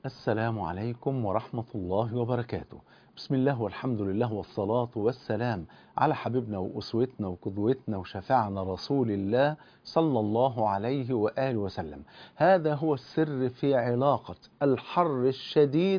السلام عليكم ورحمة الله وبركاته بسم الله والحمد لله والصلاة والسلام على حبيبنا وأسوتنا وقدوتنا وشفاعنا رسول الله صلى الله عليه وآله وسلم هذا هو السر في علاقة الحر الشديد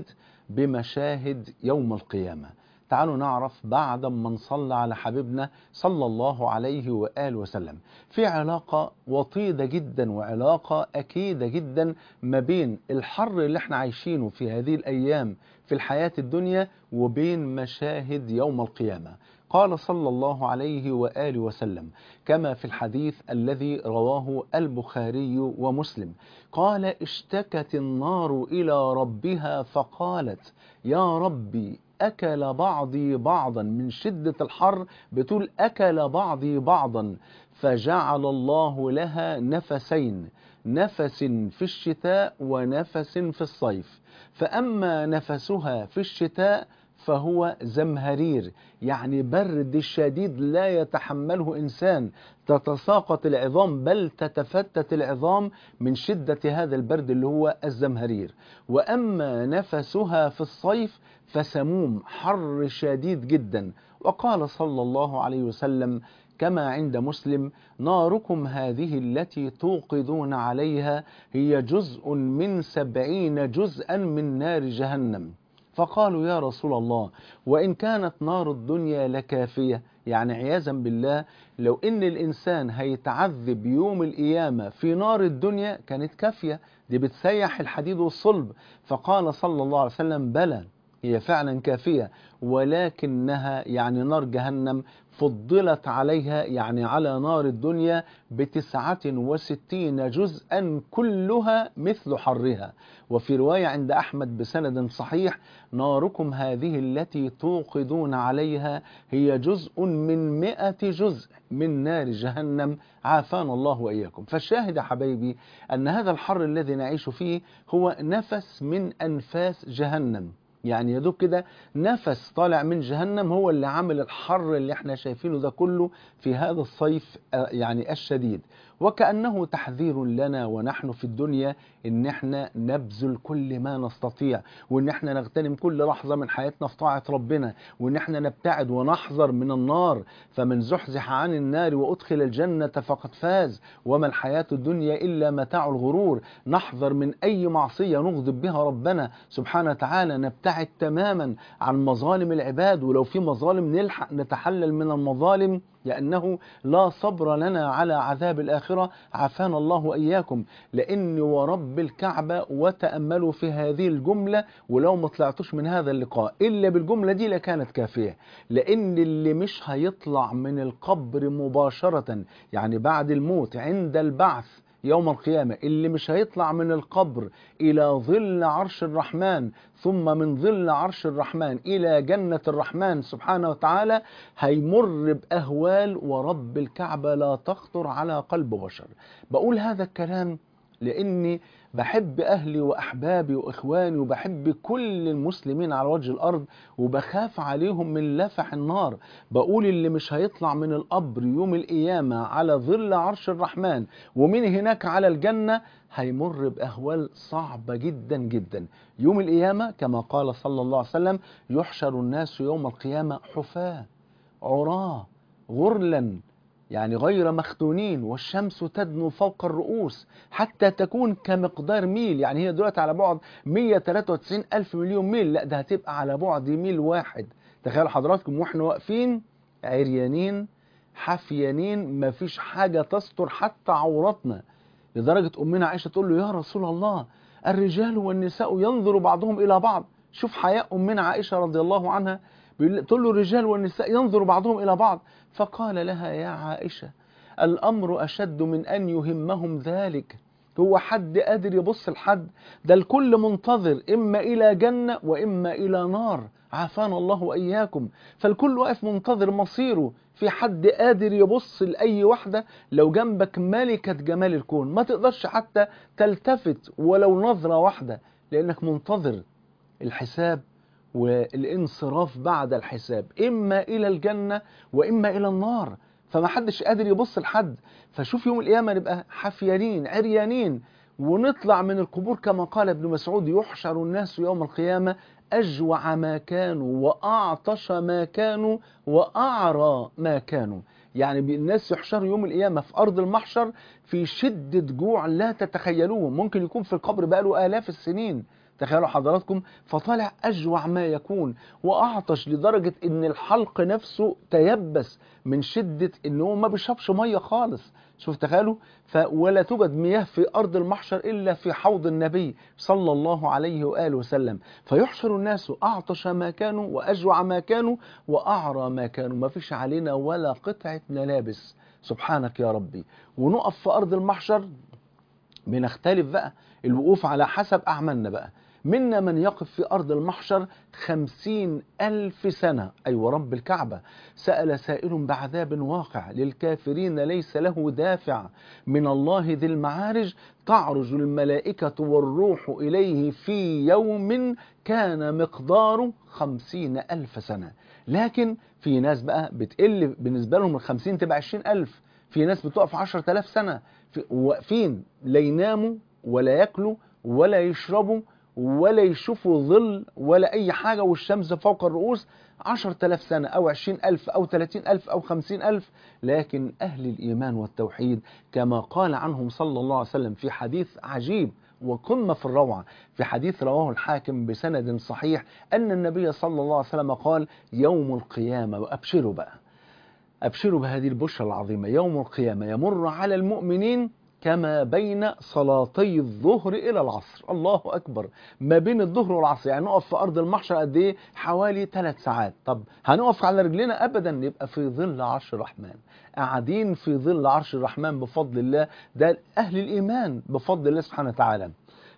بمشاهد يوم القيامة تعالوا نعرف بعد ما نصلي على حبيبنا صلى الله عليه وآله وسلم في علاقة وطيدة جدا وعلاقة أكيدة جدا ما بين الحر اللي احنا عايشينه في هذه الأيام في الحياة الدنيا وبين مشاهد يوم القيامة قال صلى الله عليه وآله وسلم كما في الحديث الذي رواه البخاري ومسلم قال اشتكت النار إلى ربها فقالت يا ربي أكل بعضي بعضا من شدة الحر بتقول أكل بعضي بعضا فجعل الله لها نفسين نفس في الشتاء ونفس في الصيف فأما نفسها في الشتاء فهو زمهرير يعني برد شديد لا يتحمله إنسان تتساقط العظام بل تتفتت العظام من شدة هذا البرد اللي هو الزمهرير وأما نفسها في الصيف فسموم حر شديد جدا وقال صلى الله عليه وسلم كما عند مسلم ناركم هذه التي توقدون عليها هي جزء من سبعين جزءا من نار جهنم فقالوا يا رسول الله وإن كانت نار الدنيا لكافية يعني عياذا بالله لو إن الإنسان هيتعذب يوم القيامة في نار الدنيا كانت كافية دي بتسيح الحديد والصلب فقال صلى الله عليه وسلم بلى هي فعلا كافية ولكنها يعني نار جهنم فضلت عليها يعني على نار الدنيا بتسعة وستين جزءا كلها مثل حرها وفي رواية عند أحمد بسند صحيح ناركم هذه التي توقدون عليها هي جزء من مئة جزء من نار جهنم عافانا الله وإياكم فالشاهد يا حبايبي أن هذا الحر الذي نعيش فيه هو نفس من أنفاس جهنم يعني يا دوب كده نفس طالع من جهنم هو اللي عامل الحر اللي احنا شايفينه ده كله في هذا الصيف يعني الشديد وكأنه تحذير لنا ونحن في الدنيا ان احنا نبذل كل ما نستطيع وان احنا نغتنم كل لحظة من حياتنا في طاعة ربنا وان احنا نبتعد ونحذر من النار فمن زحزح عن النار وادخل الجنة فقد فاز وما الحياة الدنيا الا متاع الغرور نحذر من اي معصية نغضب بها ربنا سبحانه وتعالى نبتعد تماما عن مظالم العباد ولو في مظالم نلحق نتحلل من المظالم لأنه لا صبر لنا على عذاب الآخرة عافانا الله وإياكم لأن ورب الكعبة وتأملوا في هذه الجملة ولو ما طلعتوش من هذا اللقاء إلا بالجملة دي لكانت كافية لأن اللي مش هيطلع من القبر مباشرة يعني بعد الموت عند البعث يوم القيامة اللي مش هيطلع من القبر إلى ظل عرش الرحمن ثم من ظل عرش الرحمن إلى جنة الرحمن سبحانه وتعالى هيمر بأهوال ورب الكعبة لا تخطر على قلب بشر بقول هذا الكلام لأني بحب أهلي وأحبابي وإخواني وبحب كل المسلمين على وجه الأرض وبخاف عليهم من لفح النار بقول اللي مش هيطلع من القبر يوم القيامة على ظل عرش الرحمن ومن هناك على الجنة هيمر بأهوال صعبة جدا جدا يوم القيامة كما قال صلى الله عليه وسلم يحشر الناس يوم القيامة حفاة عراة غرلا يعني غير مختونين والشمس تدنو فوق الرؤوس حتى تكون كمقدار ميل يعني هي دلوقتي على بعد 193 ألف مليون ميل لا ده هتبقى على بعد ميل واحد تخيل حضراتكم واحنا واقفين عريانين حفيانين مفيش حاجة تستر حتى عوراتنا لدرجة أمنا عائشة تقول له يا رسول الله الرجال والنساء ينظر بعضهم إلى بعض شوف حياء أمنا عائشة رضي الله عنها تقول له الرجال والنساء ينظر بعضهم إلى بعض فقال لها يا عائشة الأمر أشد من أن يهمهم ذلك هو حد قادر يبص لحد ده الكل منتظر إما إلى جنة وإما إلى نار عافانا الله وإياكم فالكل واقف منتظر مصيره في حد قادر يبص لأي واحدة لو جنبك ملكة جمال الكون ما تقدرش حتى تلتفت ولو نظرة واحدة لأنك منتظر الحساب والانصراف بعد الحساب إما إلى الجنة وإما إلى النار فما حدش قادر يبص لحد فشوف يوم القيامة نبقى حفيانين عريانين ونطلع من القبور كما قال ابن مسعود يحشر الناس يوم القيامة أجوع ما كانوا وأعطش ما كانوا وأعرى ما كانوا يعني الناس يحشروا يوم القيامة في أرض المحشر في شدة جوع لا تتخيلوه ممكن يكون في القبر بقاله آلاف السنين تخيلوا حضراتكم فطالع أجوع ما يكون وأعطش لدرجة إن الحلق نفسه تيبس من شدة إن هو ما بيشربش مية خالص شوف تخيلوا ف ولا توجد مياه في أرض المحشر إلا في حوض النبي صلى الله عليه وآله وسلم فيحشر الناس أعطش ما كانوا وأجوع ما كانوا وأعرى ما كانوا ما فيش علينا ولا قطعة ملابس سبحانك يا ربي ونقف في أرض المحشر بنختلف بقى الوقوف على حسب أعمالنا بقى منا من يقف في أرض المحشر خمسين ألف سنة أي أيوة ورب الكعبة سأل سائل بعذاب واقع للكافرين ليس له دافع من الله ذي المعارج تعرج الملائكة والروح إليه في يوم كان مقداره خمسين ألف سنة لكن في ناس بقى بتقل بالنسبة لهم الخمسين تبقى عشرين ألف في ناس بتقف عشرة آلاف سنة واقفين لا يناموا ولا ياكلوا ولا يشربوا ولا يشوفوا ظل ولا أي حاجة والشمس فوق الرؤوس عشر تلاف سنة أو عشرين ألف أو ثلاثين ألف أو خمسين ألف لكن أهل الإيمان والتوحيد كما قال عنهم صلى الله عليه وسلم في حديث عجيب وقمة في الروعة في حديث رواه الحاكم بسند صحيح أن النبي صلى الله عليه وسلم قال يوم القيامة وأبشروا بقى أبشروا بهذه البشرى العظيمة يوم القيامة يمر على المؤمنين كما بين صلاتي الظهر إلى العصر الله أكبر ما بين الظهر والعصر يعني نقف في أرض المحشر قد إيه حوالي ثلاث ساعات طب هنقف على رجلنا أبدا نبقى في ظل عرش الرحمن قاعدين في ظل عرش الرحمن بفضل الله ده أهل الإيمان بفضل الله سبحانه وتعالى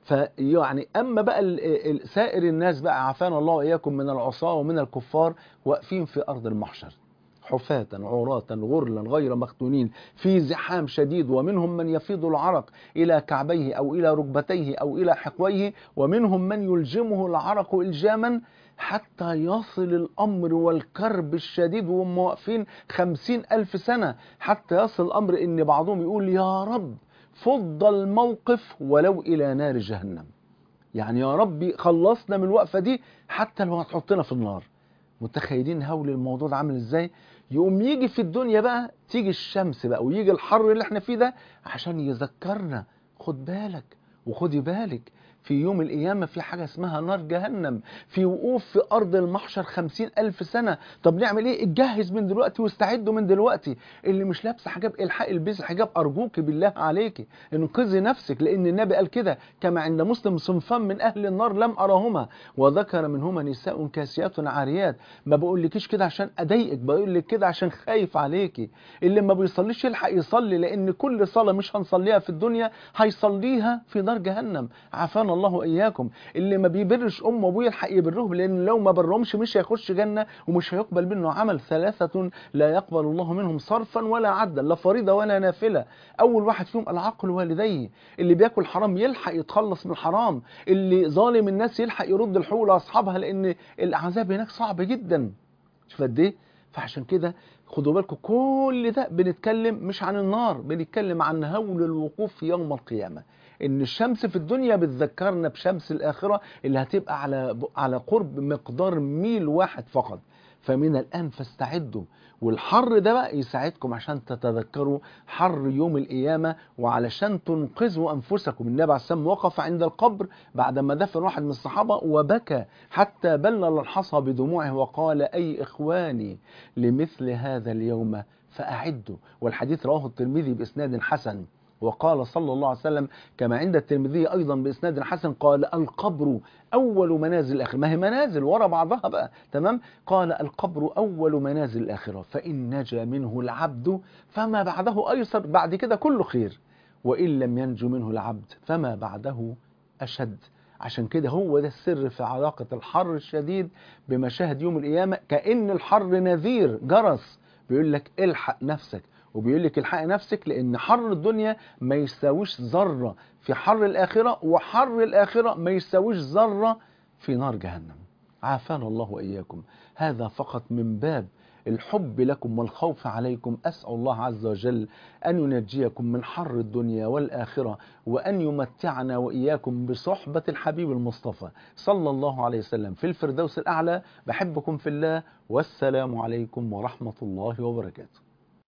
فيعني أما بقى سائر الناس بقى عافانا الله وإياكم من العصاة ومن الكفار واقفين في أرض المحشر حفاة عراة غرلا غير مختونين في زحام شديد ومنهم من يفيض العرق إلى كعبيه أو إلى ركبتيه أو إلى حقويه ومنهم من يلجمه العرق إلجاما حتى يصل الأمر والكرب الشديد وهم واقفين خمسين ألف سنة حتى يصل الأمر إن بعضهم يقول يا رب فض الموقف ولو إلى نار جهنم يعني يا ربي خلصنا من الوقفة دي حتى لو هتحطنا في النار متخيلين هول الموضوع ده عامل ازاي يقوم يجي في الدنيا بقى تيجي الشمس بقى ويجي الحر اللي احنا فيه ده عشان يذكرنا خد بالك وخدي بالك في يوم القيامة في حاجة اسمها نار جهنم في وقوف في أرض المحشر خمسين ألف سنة طب نعمل إيه اتجهز من دلوقتي واستعدوا من دلوقتي اللي مش لابسة حجاب الحق البسي حجاب أرجوك بالله عليك انقذي نفسك لأن النبي قال كده كما عند مسلم صنفان من أهل النار لم أرهما وذكر منهما نساء كاسيات عاريات ما بقولكيش كده عشان أضايقك بقول لك كده عشان خايف عليكي اللي ما بيصليش يلحق يصلي لأن كل صلاة مش هنصليها في الدنيا هيصليها في نار جهنم عافانا الله واياكم اللي ما بيبرش امه وابوه يلحق يبرهم لان لو ما برهمش مش هيخش جنه ومش هيقبل منه عمل ثلاثه لا يقبل الله منهم صرفا ولا عدلا لا فريضه ولا نافله اول واحد فيهم العقل والديه اللي بياكل حرام يلحق يتخلص من الحرام اللي ظالم الناس يلحق يرد الحقوق لاصحابها لان العذاب هناك صعب جدا شوف قد ايه فعشان كده خدوا بالكم كل ده بنتكلم مش عن النار بنتكلم عن هول الوقوف في يوم القيامه ان الشمس في الدنيا بتذكرنا بشمس الاخره اللي هتبقى على على قرب مقدار ميل واحد فقط فمن الان فاستعدوا والحر ده بقى يساعدكم عشان تتذكروا حر يوم القيامة وعلشان تنقذوا أنفسكم النبي عليه السلام وقف عند القبر بعدما دفن واحد من الصحابة وبكى حتى بلل الحصى بدموعه وقال أي إخواني لمثل هذا اليوم فأعدوا والحديث رواه الترمذي بإسناد حسن وقال صلى الله عليه وسلم كما عند الترمذي أيضا بإسناد حسن قال القبر أول منازل الآخرة ما هي منازل ورا بعضها بقى تمام قال القبر أول منازل الآخرة فإن نجا منه العبد فما بعده أيسر بعد كده كله خير وإن لم ينجو منه العبد فما بعده أشد عشان كده هو ده السر في علاقة الحر الشديد بمشاهد يوم القيامة كأن الحر نذير جرس بيقول لك الحق نفسك وبيقول لك الحق نفسك لان حر الدنيا ما يساويش ذره في حر الاخره وحر الاخره ما يساويش ذره في نار جهنم عافانا الله واياكم هذا فقط من باب الحب لكم والخوف عليكم أسأل الله عز وجل أن ينجيكم من حر الدنيا والآخرة وأن يمتعنا وإياكم بصحبة الحبيب المصطفى صلى الله عليه وسلم في الفردوس الأعلى بحبكم في الله والسلام عليكم ورحمة الله وبركاته